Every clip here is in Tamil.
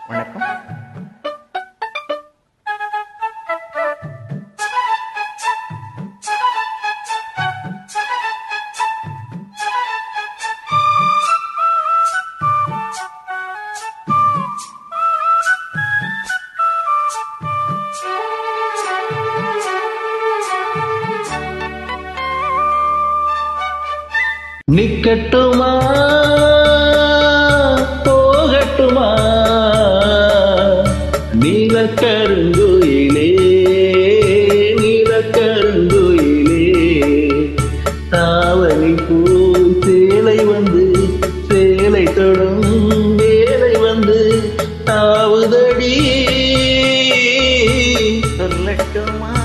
வணக்கம் நிக்கட்டுமா போகட்டுமா நீலக்கருங்குயிலே நீலக்கருங்குயிலே தாவணி போய் சேலை வந்து சேலை தொடும் வேலை வந்து தாவுதடி சொல்லட்டுமா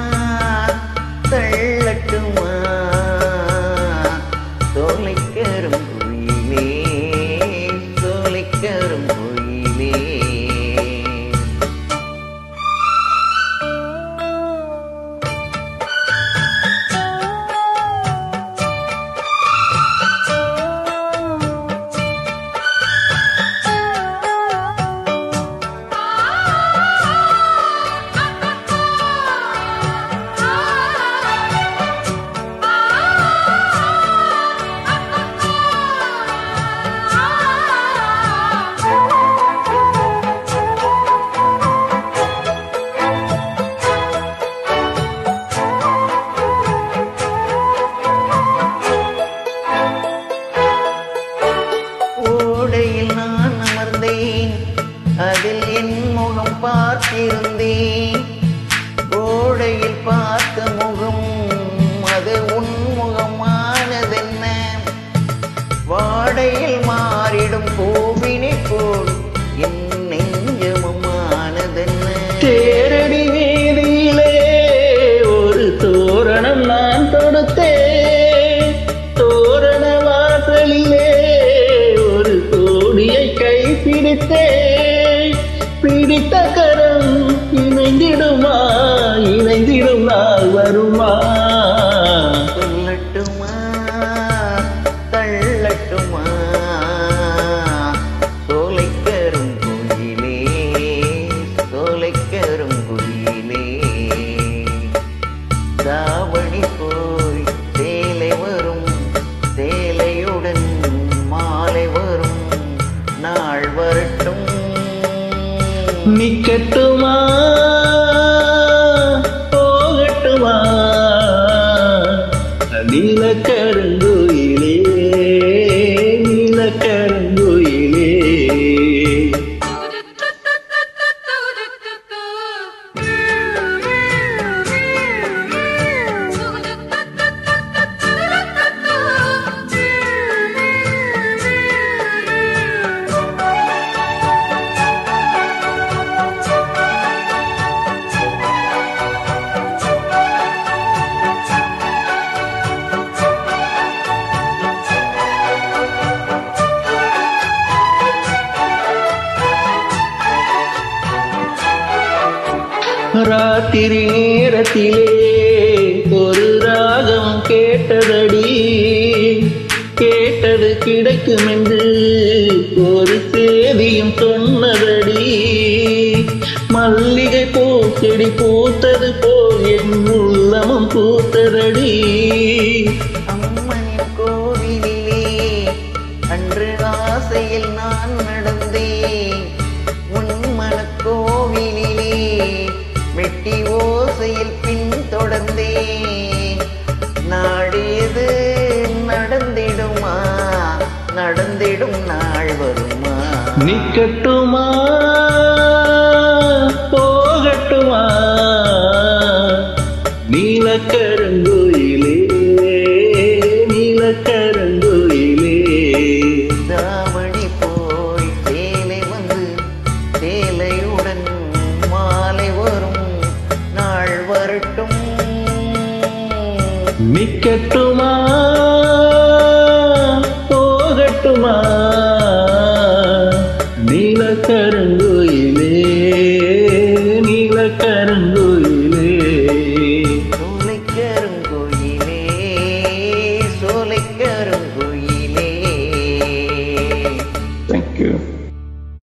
தள்ளட்டுமா சோலைக்கரும் குயிலே சோலைக்கரும் குயிலே ஓடையில் நான் அமர்ந்தேன் அதில் என் முகம் பார்த்திருந்தேன் ஓடையில் பார்த்த முகம் அது உன் முகமானதென்ன வாடையில் மாறிடும் பூவினை போல் என் நெஞ்சமுமானதென்ன தேரடி வீதியிலே ஒரு தோரணம் நான் தொடுத்தேன் தோரண வாசலிலே ஒரு கோடியை கை பிடித்தேன் பிடித்த கரம் இணைந்திடுமா இணைந்திடும் நாள் வருமா சொல்லட்டுமா தள்ளட்டுமா சோலைக்கரும் குயிலே சோலைக்கரும் குயிலே தாவணி போய் சேலை வரும் சேலையுடன் மாலை வரும் நாள் வரட்டும் நிக்கட்டுமா போகட்டுமா நீலக்கருங்குயிலே நீலக்கருங்குயிலே ராத்திரி நேரத்திலே ஒரு ராகம் கேட்டதடி கேட்டது கிடைக்கும் என்று ஒரு சேதியும் சொன்னதடி மல்லிகை பூச்செடி பூத்தது போல் என் உள்ளமும் பூத்ததடி அம்மனின் கோவிலிலே அன்று ஆசையில் நான் நடந்தேன் உன் மனக்கோவிலிலே வெட்டி ஓசையில் பின் தொடர்ந்தேன் நாடியது நடந்திடுமா நடந்திடும் நாள் வருமா நிக்கட்டுமா போகட்டுமா நீலக்கருங்குயிலே நீலக்கருங்குயிலே தாவணி போய் சேலை வந்து சேலையுடன் மாலை வரும் நாள் வரட்டும் நிக்கட்டுமா போகட்டுமா நீலக்கருங்குயிலே நீலக்கருங்குயிலே சோலைக்கருங்குயிலே சோலைக்கருங்குயிலே தேங்க்யூ